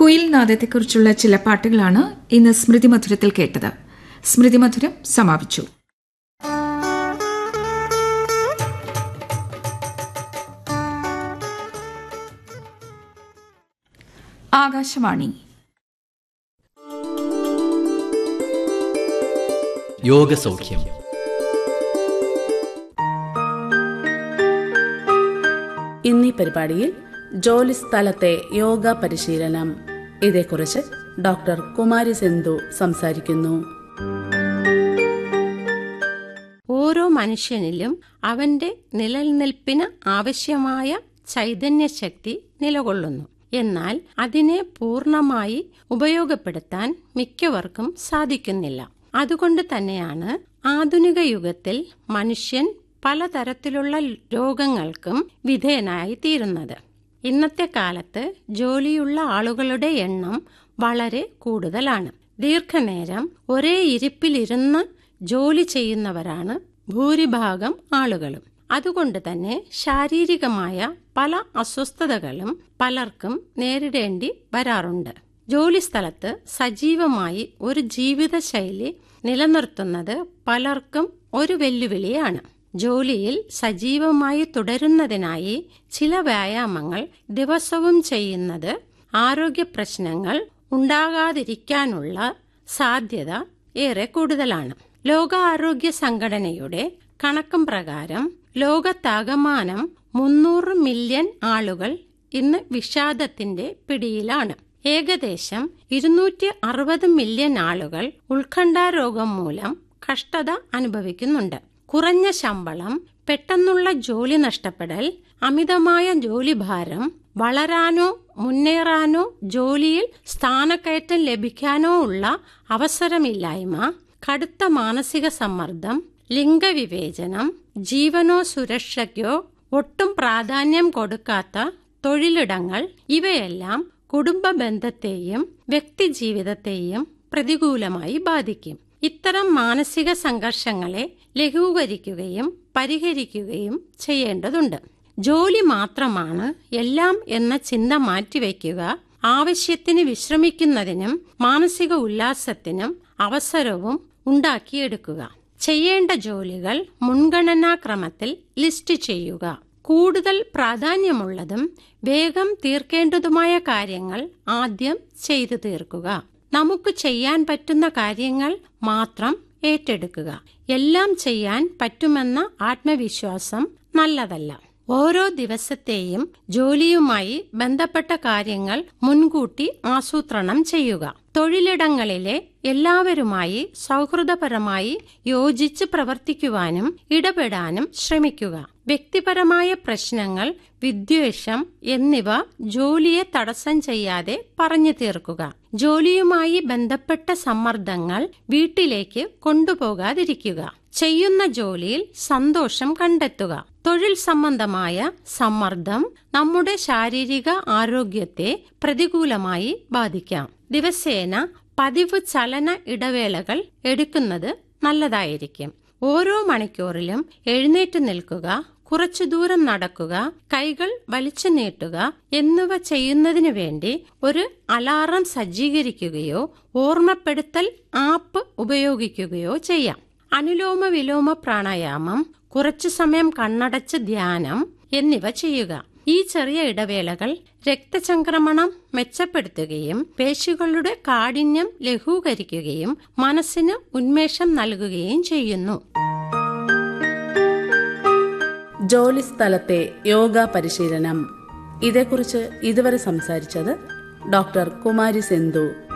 കുയിൽ നാദത്തെക്കുറിച്ചുള്ള ചില പാട്ടുകളാണ് ഇന്ന് സ്മൃതി മധുരത്തിൽ കേട്ടത് സ്മൃതി മധുരം സമാപിച്ചു ആകാശവാണി യോഗസൗഖ്യം ഇന്നീ പരിപാടിയിൽ ജോലിസ്ഥലത്തെ യോഗ പരിശീലനം ഇതേക്കുറിച്ച് ഡോക്ടർ കുമാരി സെന്തു സംസാരിക്കുന്നു ഓരോ മനുഷ്യനിലും അവന്റെ നിലനിൽപ്പിന് ആവശ്യമായ ചൈതന്യശക്തി നിലകൊള്ളുന്നു എന്നാൽ അതിനെ പൂർണ്ണമായി ഉപയോഗപ്പെടുത്താൻ മിക്കവർക്കും സാധിക്കുന്നില്ല അതുകൊണ്ട് തന്നെയാണ് ആധുനിക യുഗത്തിൽ മനുഷ്യൻ പലതരത്തിലുള്ള രോഗങ്ങൾക്കും വിധേയനായി തീരുന്നത് ഇന്നത്തെ കാലത്ത് ജോലിയുള്ള ആളുകളുടെ എണ്ണം വളരെ കൂടുതലാണ് ദീർഘനേരം ഒരേ ഇരിപ്പിലിരുന്ന് ജോലി ചെയ്യുന്നവരാണ് ഭൂരിഭാഗം ആളുകളും അതുകൊണ്ട് തന്നെ ശാരീരികമായ പല അസ്വസ്ഥതകളും പലർക്കും നേരിടേണ്ടി വരാറുണ്ട് ജോലിസ്ഥലത്ത് സജീവമായി ഒരു ജീവിതശൈലി നിലനിർത്തുന്നത് പലർക്കും ഒരു വെല്ലുവിളിയാണ് ജോലിയിൽ സജീവമായി തുടരുന്നതിനായി ചില വ്യായാമങ്ങൾ ദിവസവും ചെയ്യുന്നത് ആരോഗ്യ പ്രശ്നങ്ങൾ ഉണ്ടാകാതിരിക്കാനുള്ള സാധ്യത ഏറെ കൂടുതലാണ് ലോകാരോഗ്യ സംഘടനയുടെ കണക്കും പ്രകാരം ലോകത്താകമാനം മുന്നൂറ് മില്യൺ ആളുകൾ ഇന്ന് വിഷാദത്തിന്റെ പിടിയിലാണ് ഏകദേശം ഇരുന്നൂറ്റി അറുപത് മില്യൺ ആളുകൾ ഉത്കണ്ഠാരോഗം മൂലം കഷ്ടത അനുഭവിക്കുന്നുണ്ട് കുറഞ്ഞ ശമ്പളം പെട്ടെന്നുള്ള ജോലി നഷ്ടപ്പെടൽ അമിതമായ ജോലിഭാരം വളരാനോ മുന്നേറാനോ ജോലിയിൽ സ്ഥാനക്കയറ്റം ലഭിക്കാനോ ഉള്ള അവസരമില്ലായ്മ കടുത്ത മാനസിക സമ്മർദ്ദം ലിംഗവിവേചനം ജീവനോ സുരക്ഷയ്ക്കോ ഒട്ടും പ്രാധാന്യം കൊടുക്കാത്ത തൊഴിലിടങ്ങൾ ഇവയെല്ലാം കുടുംബ ബന്ധത്തെയും വ്യക്തിജീവിതത്തെയും പ്രതികൂലമായി ബാധിക്കും ഇത്തരം മാനസിക സംഘർഷങ്ങളെ ലഘൂകരിക്കുകയും പരിഹരിക്കുകയും ചെയ്യേണ്ടതുണ്ട് ജോലി മാത്രമാണ് എല്ലാം എന്ന ചിന്ത മാറ്റിവെക്കുക ആവശ്യത്തിന് വിശ്രമിക്കുന്നതിനും മാനസിക ഉല്ലാസത്തിനും അവസരവും ഉണ്ടാക്കിയെടുക്കുക ചെയ്യേണ്ട ജോലികൾ മുൻഗണനാക്രമത്തിൽ ലിസ്റ്റ് ചെയ്യുക കൂടുതൽ പ്രാധാന്യമുള്ളതും വേഗം തീർക്കേണ്ടതുമായ കാര്യങ്ങൾ ആദ്യം ചെയ്തു തീർക്കുക നമുക്ക് ചെയ്യാൻ പറ്റുന്ന കാര്യങ്ങൾ മാത്രം ഏറ്റെടുക്കുക എല്ലാം ചെയ്യാൻ പറ്റുമെന്ന ആത്മവിശ്വാസം നല്ലതല്ല ഓരോ ദിവസത്തെയും ജോലിയുമായി ബന്ധപ്പെട്ട കാര്യങ്ങൾ മുൻകൂട്ടി ആസൂത്രണം ചെയ്യുക തൊഴിലിടങ്ങളിലെ എല്ലാവരുമായി സൗഹൃദപരമായി യോജിച്ച് പ്രവർത്തിക്കുവാനും ഇടപെടാനും ശ്രമിക്കുക വ്യക്തിപരമായ പ്രശ്നങ്ങൾ വിദ്വേഷം എന്നിവ ജോലിയെ തടസ്സം ചെയ്യാതെ പറഞ്ഞു തീർക്കുക ജോലിയുമായി ബന്ധപ്പെട്ട സമ്മർദ്ദങ്ങൾ വീട്ടിലേക്ക് കൊണ്ടുപോകാതിരിക്കുക ചെയ്യുന്ന ജോലിയിൽ സന്തോഷം കണ്ടെത്തുക തൊഴിൽ സംബന്ധമായ സമ്മർദ്ദം നമ്മുടെ ശാരീരിക ആരോഗ്യത്തെ പ്രതികൂലമായി ബാധിക്കാം ദിവസേന പതിവ് ചലന ഇടവേളകൾ എടുക്കുന്നത് നല്ലതായിരിക്കും ഓരോ മണിക്കൂറിലും എഴുന്നേറ്റ് നിൽക്കുക കുറച്ചു ദൂരം നടക്കുക കൈകൾ വലിച്ചു നീട്ടുക എന്നിവ ചെയ്യുന്നതിനു വേണ്ടി ഒരു അലാറം സജ്ജീകരിക്കുകയോ ഓർമ്മപ്പെടുത്തൽ ആപ്പ് ഉപയോഗിക്കുകയോ ചെയ്യാം അനുലോമ വിലോമ പ്രാണായാമം കുറച്ചു സമയം കണ്ണടച്ച് ധ്യാനം എന്നിവ ചെയ്യുക ഈ ചെറിയ ഇടവേളകൾ രക്തചംക്രമണം മെച്ചപ്പെടുത്തുകയും പേശികളുടെ കാഠിന്യം ലഘൂകരിക്കുകയും മനസ്സിന് ഉന്മേഷം നൽകുകയും ചെയ്യുന്നു ജോലിസ്ഥലത്തെ യോഗ പരിശീലനം ഇതേക്കുറിച്ച് ഇതുവരെ സംസാരിച്ചത് ഡോക്ടർ കുമാരി സെന്തു